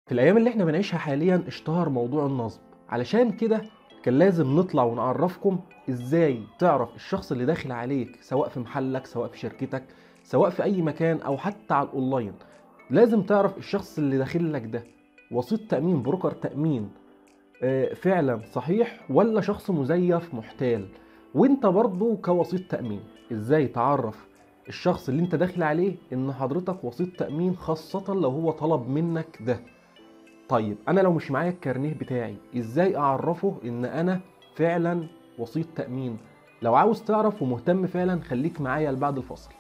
في الايام اللي احنا بنعيشها حاليا اشتهر موضوع النصب علشان كده كان لازم نطلع ونعرفكم ازاي تعرف الشخص اللي داخل عليك سواء في محلك سواء في شركتك سواء في اي مكان او حتى على الاونلاين لازم تعرف الشخص اللي داخل لك ده وسيط تامين بروكر تامين آه، فعلا صحيح ولا شخص مزيف محتال وانت برضو كوسيط تامين ازاي تعرف الشخص اللي انت داخل عليه ان حضرتك وسيط تامين خاصه لو هو طلب منك ده طيب انا لو مش معايا الكارنيه بتاعي ازاي اعرفه ان انا فعلا وسيط تامين لو عاوز تعرف ومهتم فعلا خليك معايا لبعد الفاصل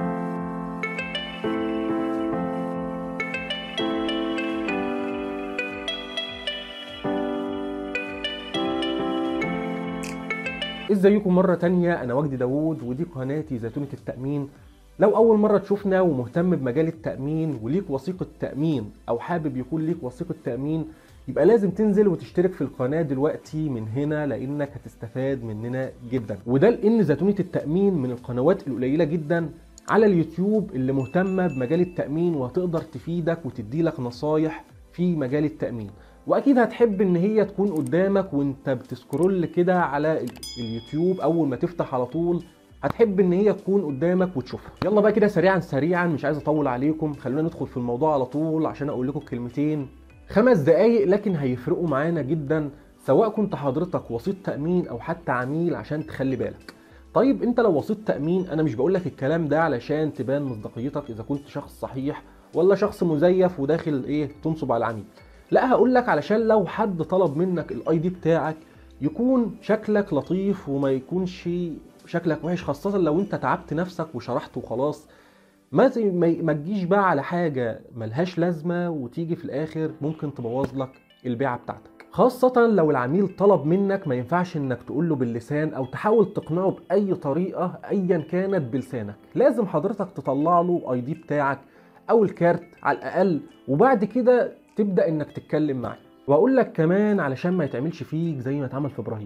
ازيكم مرة تانية انا وجدي داوود ودي قناتي زيتونة التأمين لو اول مرة تشوفنا ومهتم بمجال التأمين وليك وثيقة تأمين او حابب يكون ليك وثيقة تأمين يبقى لازم تنزل وتشترك في القناة دلوقتي من هنا لانك هتستفاد مننا جدا وده لان زيتونة التأمين من القنوات القليلة جدا على اليوتيوب اللي مهتمة بمجال التأمين وهتقدر تفيدك وتديلك نصايح في مجال التأمين واكيد هتحب ان هي تكون قدامك وانت بتسكرول كده على ال- اليوتيوب اول ما تفتح على طول هتحب ان هي تكون قدامك وتشوفها يلا بقى كده سريعا سريعا مش عايز اطول عليكم خلونا ندخل في الموضوع على طول عشان اقول لكم كلمتين خمس دقايق لكن هيفرقوا معانا جدا سواء كنت حضرتك وسيط تأمين او حتى عميل عشان تخلي بالك طيب انت لو وسيط تأمين انا مش بقول لك الكلام ده علشان تبان مصداقيتك اذا كنت شخص صحيح ولا شخص مزيف وداخل ايه تنصب على العميل لا هقول لك علشان لو حد طلب منك الاي دي بتاعك يكون شكلك لطيف وما يكونش شكلك وحش خاصة لو انت تعبت نفسك وشرحت وخلاص ما ت- ما ما تجيش بقى على حاجة ملهاش لازمة وتيجي في الاخر ممكن تبوظ لك البيعة بتاعتك خاصة لو العميل طلب منك ما ينفعش انك تقول له باللسان او تحاول تقنعه بأي طريقة ايا كانت بلسانك لازم حضرتك تطلع له اي دي بتاعك او الكارت على الاقل وبعد كده تبدا انك تتكلم معاه واقول لك كمان علشان ما يتعملش فيك زي ما اتعمل في ابراهيم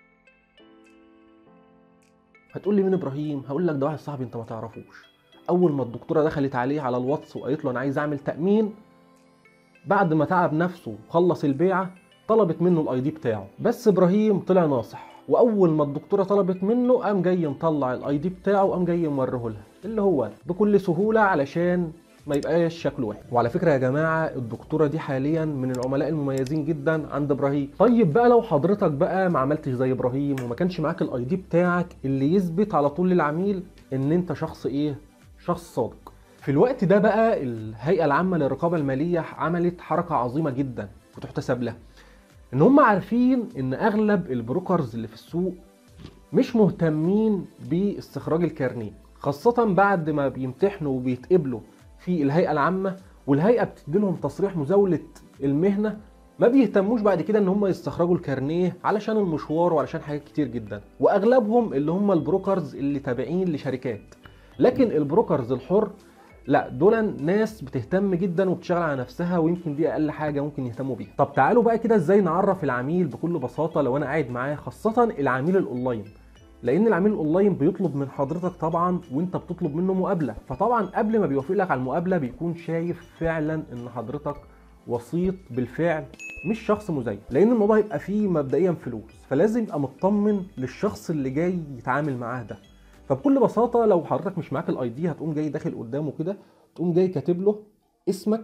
هتقول لي مين ابراهيم هقول لك ده واحد صاحبي انت ما تعرفوش اول ما الدكتوره دخلت عليه على الواتس وقالت له انا عايز اعمل تامين بعد ما تعب نفسه وخلص البيعه طلبت منه الاي دي بتاعه بس ابراهيم طلع ناصح واول ما الدكتوره طلبت منه قام جاي مطلع الاي دي بتاعه وقام جاي موريه لها اللي هو أنا، بكل سهوله علشان ما يبقاش شكله وحش وعلى فكره يا جماعه الدكتوره دي حاليا من العملاء المميزين جدا عند ابراهيم طيب بقى لو حضرتك بقى ما عملتش زي ابراهيم وما كانش معاك الاي دي بتاعك اللي يثبت على طول للعميل ان انت شخص ايه شخص صادق في الوقت ده بقى الهيئه العامه للرقابه الماليه عملت حركه عظيمه جدا وتحتسب لها ان هم عارفين ان اغلب البروكرز اللي في السوق مش مهتمين باستخراج الكارنيه خاصة بعد ما بيمتحنوا وبيتقبلوا في الهيئة العامة والهيئة بتدي لهم تصريح مزاولة المهنة ما بيهتموش بعد كده ان هم يستخرجوا الكارنيه علشان المشوار وعلشان حاجات كتير جدا واغلبهم اللي هم البروكرز اللي تابعين لشركات لكن البروكرز الحر لا دول ناس بتهتم جدا وبتشتغل على نفسها ويمكن دي اقل حاجه ممكن يهتموا بيها طب تعالوا بقى كده ازاي نعرف العميل بكل بساطه لو انا قاعد معاه خاصه العميل الاونلاين لان العميل الاونلاين بيطلب من حضرتك طبعا وانت بتطلب منه مقابله فطبعا قبل ما بيوافق لك على المقابله بيكون شايف فعلا ان حضرتك وسيط بالفعل مش شخص مزيف لان الموضوع يبقى فيه مبدئيا فلوس فلازم يبقى مطمن للشخص اللي جاي يتعامل معاه ده فبكل بساطه لو حضرتك مش معاك الاي دي هتقوم جاي داخل قدامه كده تقوم جاي كاتب له اسمك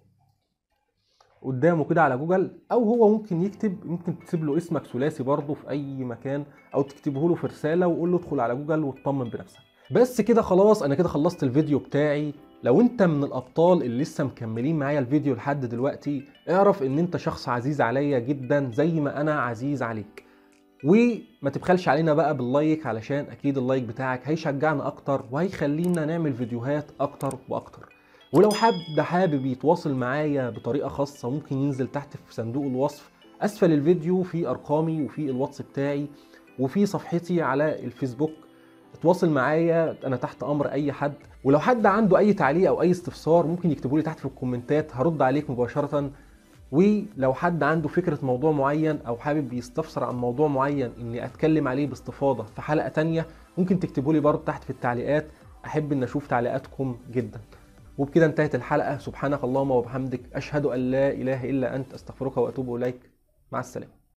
قدامه كده على جوجل او هو ممكن يكتب ممكن تكتب له اسمك ثلاثي برضه في اي مكان او تكتبه له في رساله وقول له ادخل على جوجل واطمن بنفسك بس كده خلاص انا كده خلصت الفيديو بتاعي لو انت من الابطال اللي لسه مكملين معايا الفيديو لحد دلوقتي اعرف ان انت شخص عزيز عليا جدا زي ما انا عزيز عليك وما تبخلش علينا بقى باللايك علشان اكيد اللايك بتاعك هيشجعنا اكتر وهيخلينا نعمل فيديوهات اكتر واكتر ولو حد حابب يتواصل معايا بطريقه خاصه ممكن ينزل تحت في صندوق الوصف اسفل الفيديو في ارقامي وفي الواتس بتاعي وفي صفحتي على الفيسبوك اتواصل معايا انا تحت امر اي حد ولو حد عنده اي تعليق او اي استفسار ممكن يكتبوا لي تحت في الكومنتات هرد عليك مباشره ولو حد عنده فكرة موضوع معين أو حابب يستفسر عن موضوع معين إني أتكلم عليه باستفاضة في حلقة تانية ممكن تكتبوا لي برضه تحت في التعليقات أحب إن أشوف تعليقاتكم جدا وبكده انتهت الحلقه سبحانك اللهم وبحمدك اشهد ان لا اله الا انت استغفرك واتوب اليك مع السلامه